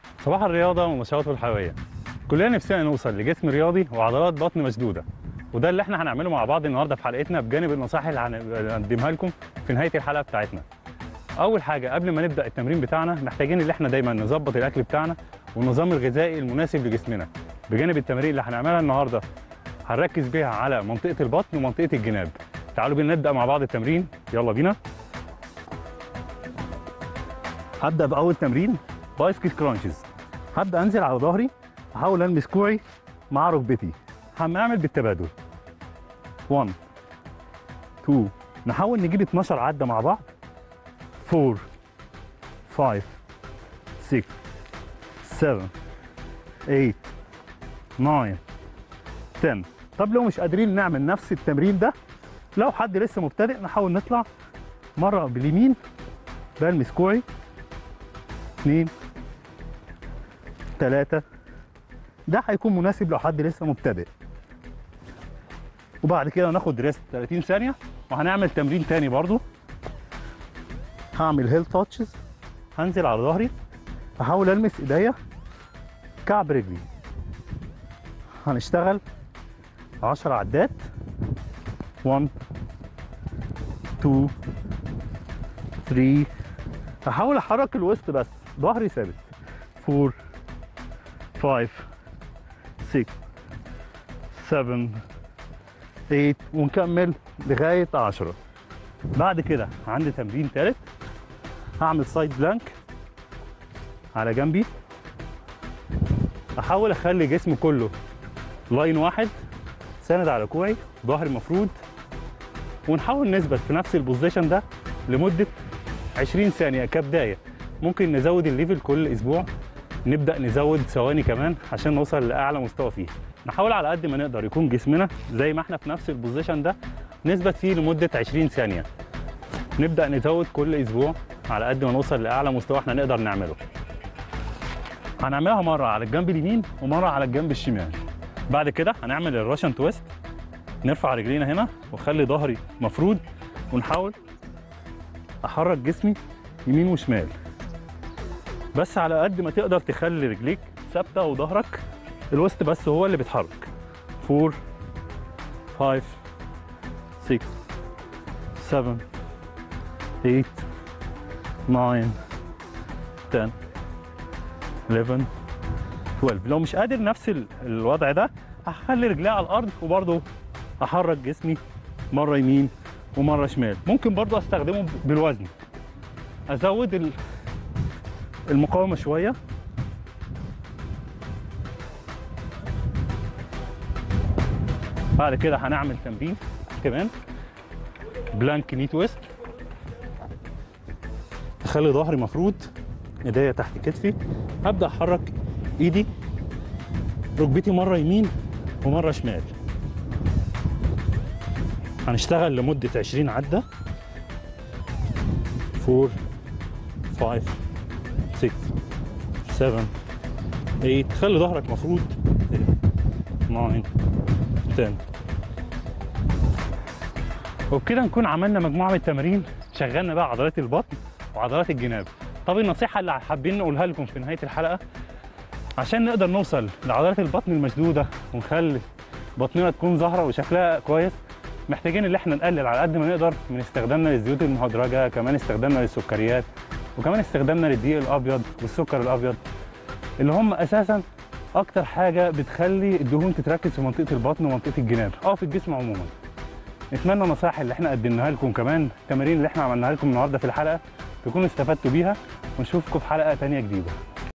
صباح الرياضة ونشاطه الحيوية كلنا نفسنا نوصل لجسم رياضي وعضلات بطن مشدودة وده اللي احنا هنعمله مع بعض النهارده في حلقتنا بجانب النصائح اللي هنقدمها لكم في نهاية الحلقة بتاعتنا أول حاجة قبل ما نبدأ التمرين بتاعنا محتاجين ان احنا دايما نظبط الأكل بتاعنا والنظام الغذائي المناسب لجسمنا بجانب التمارين اللي هنعملها النهارده هنركز بيها على منطقة البطن ومنطقة الجناب تعالوا بينا نبدأ مع بعض التمرين يلا بينا هبدأ بأول تمرين بايسكل كرانشز هبدأ أنزل على ظهري أحاول ألمس كوعي مع ركبتي هنعمل بالتبادل 1 2 نحاول نجيب 12 عدة مع بعض 4 5 6 7 8 9 10 طب لو مش قادرين نعمل نفس التمرين ده لو حد لسه مبتدئ نحاول نطلع مرة باليمين بلمس كوعي اتنين تلاتة ده هيكون مناسب لو حد لسه مبتدئ وبعد كده ناخد ريست 30 ثانية وهنعمل تمرين تاني برضو هعمل هيل تاتشز هنزل على ظهري احاول المس ايديا كعب رجلي هنشتغل 10 عدات 1 2 3 هحاول احرك الوسط بس ظهري ثابت 4 5 6 7 8 ونكمل لغاية 10 بعد كده عندي تمرين تالت هعمل سايد بلانك على جنبي احاول اخلي جسمي كله لاين واحد ساند على كوعي ظهري مفرود ونحاول نثبت في نفس البوزيشن ده لمدة 20 ثانية كبداية ممكن نزود الليفل كل اسبوع نبدا نزود ثواني كمان عشان نوصل لاعلى مستوى فيه نحاول على قد ما نقدر يكون جسمنا زي ما احنا في نفس البوزيشن ده نثبت فيه لمده 20 ثانيه نبدا نزود كل اسبوع على قد ما نوصل لاعلى مستوى احنا نقدر نعمله هنعملها مره على الجنب اليمين ومره على الجنب الشمال بعد كده هنعمل الراشن تويست نرفع رجلينا هنا واخلي ظهري مفرود ونحاول احرك جسمي يمين وشمال بس على قد ما تقدر تخلي رجليك ثابته وظهرك الوسط بس هو اللي بيتحرك 4 5 6 7 8 9 10 11 12 لو مش قادر نفس ال- الوضع ده هخلي رجلي على الارض وبرضه احرك جسمي مره يمين ومره شمال ممكن برضه استخدمه بالوزن ازود ال- المقاومة شوية بعد كده هنعمل تمرين كمان بلانك ني تويست اخلي ظهري مفرود ايديا تحت كتفي هبدا احرك ايدي ركبتي مره يمين ومره شمال هنشتغل لمده 20 عده 4 5 6 7 8 خلي ظهرك مفروض 9 10 وبكده نكون عملنا مجموعه من التمارين شغلنا بقى عضلات البطن وعضلات الجناب طب النصيحه اللي حابين نقولها لكم في نهايه الحلقه عشان نقدر نوصل لعضلات البطن المشدوده ونخلي بطننا تكون ظاهره وشكلها كويس محتاجين ان احنا نقلل على قد ما نقدر من استخدامنا للزيوت المهدرجه كمان استخدامنا للسكريات وكمان استخدامنا للدقيق الابيض والسكر الابيض اللي هم اساسا اكتر حاجه بتخلي الدهون تتركز في منطقه البطن ومنطقه الجناب او في الجسم عموما نتمنى النصائح اللي احنا قدمناها لكم كمان التمارين اللي احنا عملناها لكم النهارده في الحلقه تكونوا استفدتوا بيها ونشوفكم في حلقه تانية جديده